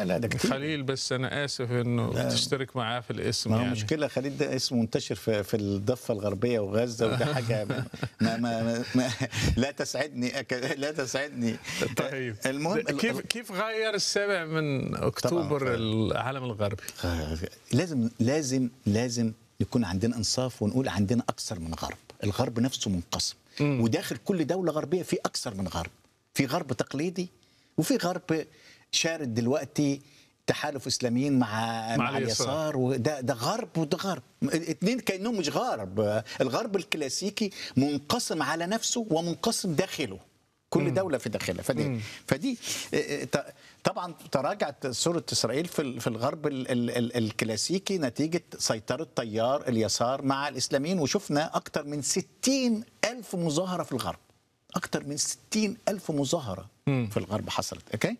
لا ده كتير خليل بس انا اسف انه تشترك معاه في الاسم ما هو يعني مشكلة خليل ده اسمه منتشر في, في الضفة الغربية وغزة وده حاجة ما ما ما ما لا تسعدني أك- لا تسعدني طيب المهم ده كيف كيف غير السابع من اكتوبر طبعاً. العالم الغربي؟ لازم لازم لازم يكون عندنا انصاف ونقول عندنا اكثر من غرب الغرب نفسه منقسم وداخل كل دوله غربيه في اكثر من غرب في غرب تقليدي وفي غرب شارد دلوقتي تحالف اسلاميين مع مع, مع مع اليسار. اليسار وده ده غرب وده غرب الاثنين كانهم مش غرب الغرب الكلاسيكي منقسم على نفسه ومنقسم داخله كل دوله في داخلها فدي فدي اه، ط- طبعا تراجعت صوره اسرائيل في ال- في الغرب ال ال ال الكلاسيكي نتيجه سيطره تيار اليسار مع الاسلاميين وشفنا اكثر من 60 الف مظاهره في الغرب اكثر من 60 الف مظاهره في الغرب حصلت اوكي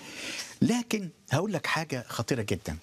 لكن هقول لك حاجه خطيره جدا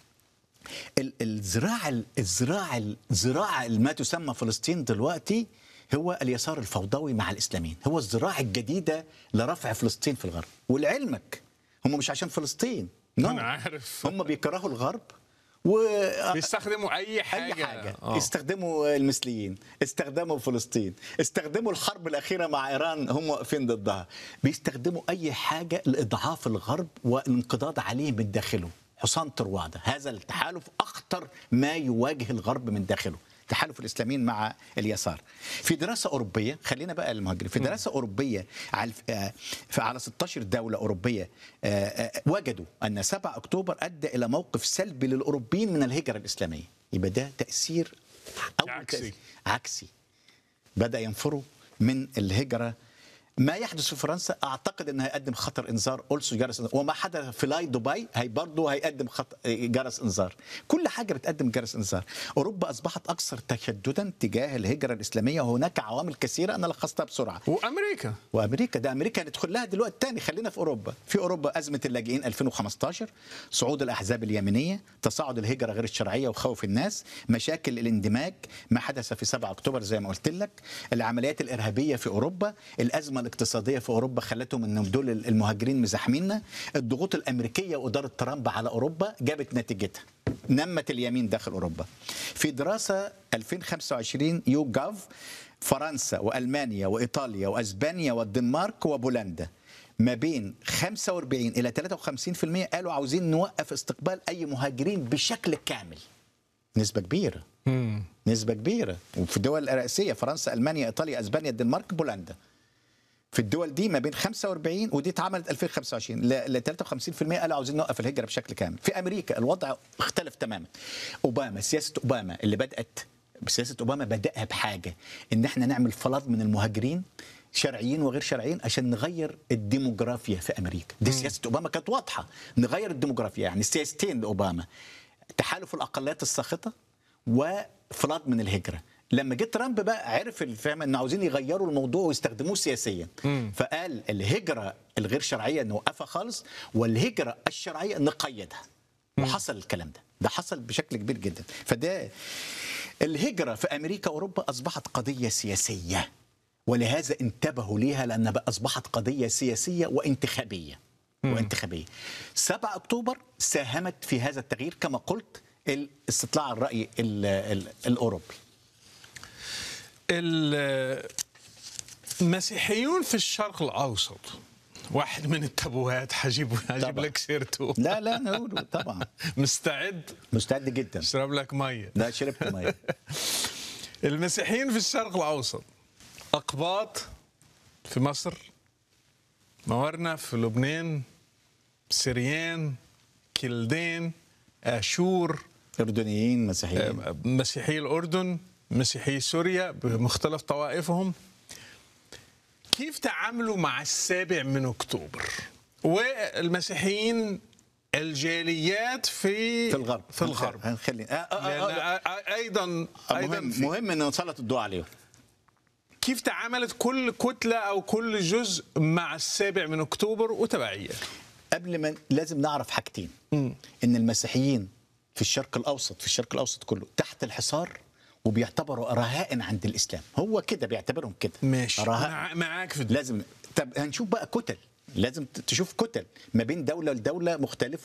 ال- الزراعه الزراعه الزراعه ما تسمى فلسطين دلوقتي هو اليسار الفوضوي مع الاسلاميين هو الزراعه الجديده لرفع فلسطين في الغرب ولعلمك هم مش عشان فلسطين no. انا عارف هم بيكرهوا الغرب و بيستخدموا اي حاجه اي حاجه آه. استخدموا المثليين استخدموا فلسطين استخدموا الحرب الاخيره مع ايران هم واقفين ضدها بيستخدموا اي حاجه لاضعاف الغرب والانقضاض عليه من داخله حصان طروادة هذا التحالف اخطر ما يواجه الغرب من داخله تحالف الاسلاميين مع اليسار في دراسه اوروبيه خلينا بقى المهاجرين في دراسه اوروبيه على آه، على 16 دوله اوروبيه آه، آه، وجدوا ان 7 اكتوبر ادى الى موقف سلبي للاوروبيين من الهجره الاسلاميه يبقى ده تاثير أول عكسي. تأثير عكسي بدا ينفروا من الهجره ما يحدث في فرنسا اعتقد انه هيقدم خطر انذار اولسو جرس إنذار. وما حدث في لاي دبي هي برضه هيقدم خط... جرس انذار كل حاجه بتقدم جرس انذار اوروبا اصبحت اكثر تشددا تجاه الهجره الاسلاميه وهناك عوامل كثيره انا لخصتها بسرعه وامريكا وامريكا ده امريكا هندخل لها دلوقتي تاني خلينا في اوروبا في اوروبا ازمه اللاجئين 2015 صعود الاحزاب اليمينيه تصاعد الهجره غير الشرعيه وخوف الناس مشاكل الاندماج ما حدث في 7 اكتوبر زي ما قلت لك العمليات الارهابيه في اوروبا الازمه الاقتصاديه في اوروبا خلتهم انهم دول المهاجرين مزاحميننا الضغوط الامريكيه واداره ترامب على اوروبا جابت نتيجتها نمت اليمين داخل اوروبا في دراسه 2025 يو جاف فرنسا والمانيا وايطاليا واسبانيا والدنمارك وبولندا ما بين 45 الى 53% قالوا عاوزين نوقف استقبال اي مهاجرين بشكل كامل نسبه كبيره نسبه كبيره وفي الدول الرئيسيه فرنسا المانيا ايطاليا اسبانيا الدنمارك بولندا في الدول دي ما بين 45 ودي اتعملت 2025 ل ل 53% قالوا عاوزين نوقف الهجره بشكل كامل في امريكا الوضع اختلف تماما اوباما سياسه اوباما اللي بدات سياسه اوباما بداها بحاجه ان احنا نعمل فلاض من المهاجرين شرعيين وغير شرعيين عشان نغير الديموغرافيا في امريكا دي سياسه اوباما كانت واضحه نغير الديموغرافيا يعني سياستين لاوباما تحالف الاقليات الساخطه وفلاض من الهجره لما جه ترامب بقى عرف الفهم ان عاوزين يغيروا الموضوع ويستخدموه سياسيا فقال الهجره الغير شرعيه نوقفها خالص والهجره الشرعيه نقيدها وحصل الكلام ده ده حصل بشكل كبير جدا فده الهجره في امريكا واوروبا اصبحت قضيه سياسيه ولهذا انتبهوا ليها لان بقى اصبحت قضيه سياسيه وانتخابيه وانتخابيه 7 اكتوبر ساهمت في هذا التغيير كما قلت استطلاع الراي ال ال الاوروبي المسيحيون في الشرق الاوسط واحد من التابوهات هجيب هجيب طبعاً. لك سيرته لا لا نقوله طبعا مستعد مستعد جدا اشرب لك ميه لا شربت ميه المسيحيين في الشرق الاوسط اقباط في مصر موارنة في لبنان سريان كلدين اشور اردنيين مسيحيين مسيحي الاردن مسيحي سوريا بمختلف طوائفهم كيف تعاملوا مع السابع من اكتوبر والمسيحيين الجاليات في في الغرب في الغرب هنخلي آه آه آه لأن آه آه ايضا ايضا مهم في مهم ان نسلط الضوء عليهم كيف تعاملت كل كتله او كل جزء مع السابع من اكتوبر وتبعيه قبل ما لازم نعرف حاجتين ان المسيحيين في الشرق الاوسط في الشرق الاوسط كله تحت الحصار وبيعتبروا رهائن عند الاسلام هو كده بيعتبرهم كده ماشي رهائن مع معاك في ده. لازم طب هنشوف بقى كتل لازم تشوف كتل ما بين دوله لدوله مختلفه